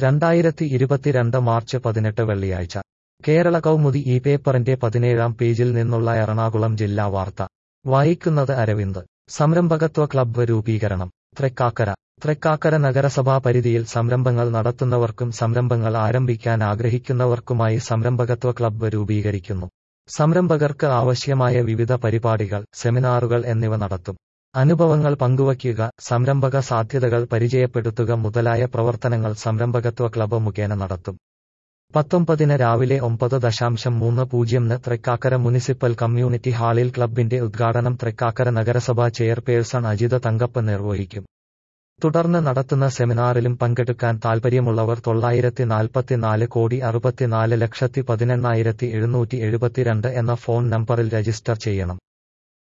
രണ്ടായിരത്തി ഇരുപത്തിരണ്ട് മാർച്ച് പതിനെട്ട് വെള്ളിയാഴ്ച കേരള കൗമുദി ഈ പേപ്പറിന്റെ പതിനേഴാം പേജിൽ നിന്നുള്ള എറണാകുളം ജില്ലാ വാർത്ത വായിക്കുന്നത് അരവിന്ദ് സംരംഭകത്വ ക്ലബ്ബ് രൂപീകരണം തൃക്കാക്കര തൃക്കാക്കര നഗരസഭാ പരിധിയിൽ സംരംഭങ്ങൾ നടത്തുന്നവർക്കും സംരംഭങ്ങൾ ആരംഭിക്കാൻ ആഗ്രഹിക്കുന്നവർക്കുമായി സംരംഭകത്വ ക്ലബ്ബ് രൂപീകരിക്കുന്നു സംരംഭകർക്ക് ആവശ്യമായ വിവിധ പരിപാടികൾ സെമിനാറുകൾ എന്നിവ നടത്തും അനുഭവങ്ങൾ പങ്കുവയ്ക്കുക സംരംഭക സാധ്യതകൾ പരിചയപ്പെടുത്തുക മുതലായ പ്രവർത്തനങ്ങൾ സംരംഭകത്വ ക്ലബ്ബ് മുഖേന നടത്തും പത്തൊമ്പതിന് രാവിലെ ഒമ്പത് ദശാംശം മൂന്ന് പൂജ്യംന് തൃക്കാക്കര മുനിസിപ്പൽ കമ്മ്യൂണിറ്റി ഹാളിൽ ക്ലബിന്റെ ഉദ്ഘാടനം തൃക്കാക്കര നഗരസഭാ ചെയർപേഴ്സൺ അജിത തങ്കപ്പ് നിർവഹിക്കും തുടർന്ന് നടത്തുന്ന സെമിനാറിലും പങ്കെടുക്കാൻ താൽപ്പര്യമുള്ളവർ തൊള്ളായിരത്തി നാൽപ്പത്തിനാല് കോടി അറുപത്തിനാല് ലക്ഷത്തി പതിനെണ്ണായിരത്തി എഴുന്നൂറ്റി എഴുപത്തിരണ്ട് എന്ന ഫോൺ നമ്പറിൽ രജിസ്റ്റർ ചെയ്യണം